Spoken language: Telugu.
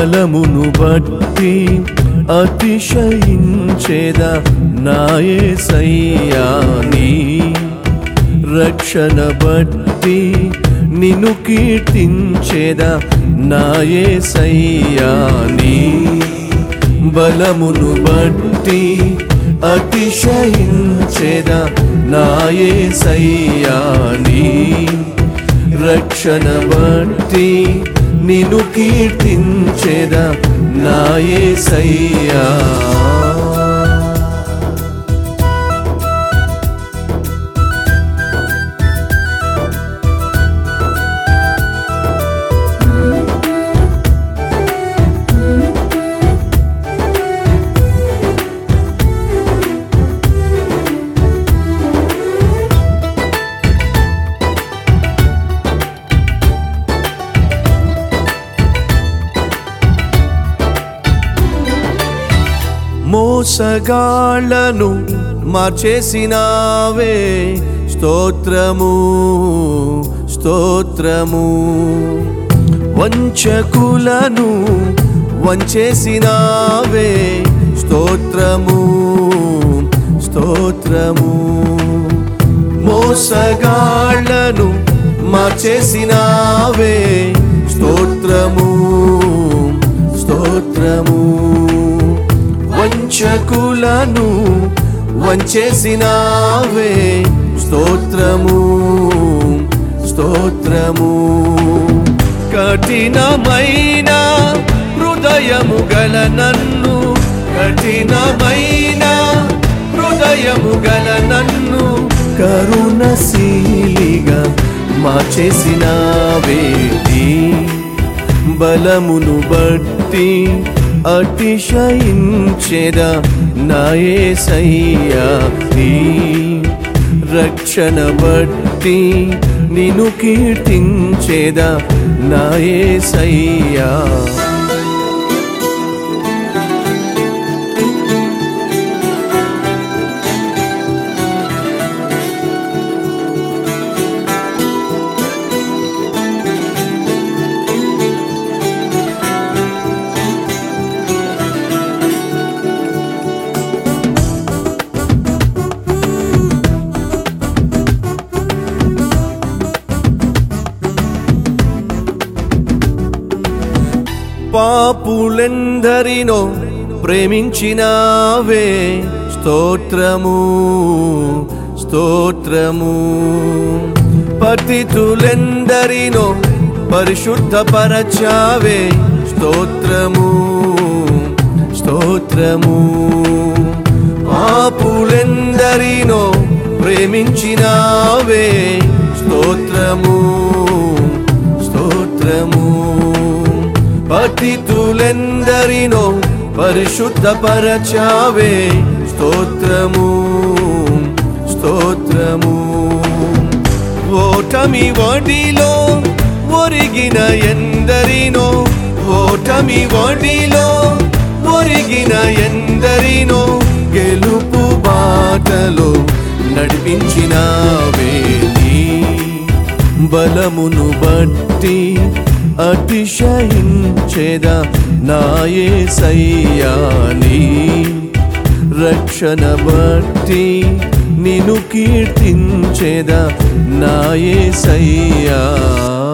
బలమును బట్టి అతిశయించేద నాయే సయ్యాని రక్షణ బట్టి నిన్ను కీర్తించేద నాయే సయ్యాని బలమును బట్టి అతిశయించేద నాయే సయ్యాని రక్షణ బట్టి నిన్ను కీర్తించేద నాయే సయ్యా మోసగాళ్లను మార్చేసినావే స్తోత్రము స్తోత్రము వంచకులను వంచేసినావే స్తోత్రము స్తోత్రము మోసగాళ్లను మార్చేసినావే స్తోత్రము స్తోత్రము వంచకులను వంచేసినావే స్తోత్రము స్తోత్రము కఠినమైన హృదయము గల నన్ను కఠినమైన హృదయము గల నన్ను కరుణశీలిగా మార్చేసినావేటి బలమును బట్టి అతిశయించేద నాయే సయ్యా రక్షణ బట్టి నిన్ను కీర్తించేద నాయే సయ్యా పాపులెందరినో ప్రేమించినావే స్తోత్రము స్తోత్రము పతితులెందరినో పరిశుద్ధపరచావే స్తోత్రము స్తోత్రము పాపులెందరినో ప్రేమించినావే స్తోత్రము స్తోత్రము పతితులెందరినో పరిశుద్ధపరచావే స్తోత్రము స్తోత్రము ఓటమి వడిలో ఒరిగిన ఎందరినో ఓటమి వడిలో ఒరిగిన ఎందరినో గెలుపు బాటలో నడిపించినావే నీ బలమును బట్టి అతిశయించేద నాయే సయ్యాని రక్షణ బట్టి నిన్ను కీర్తించేద నాయే సయ్యా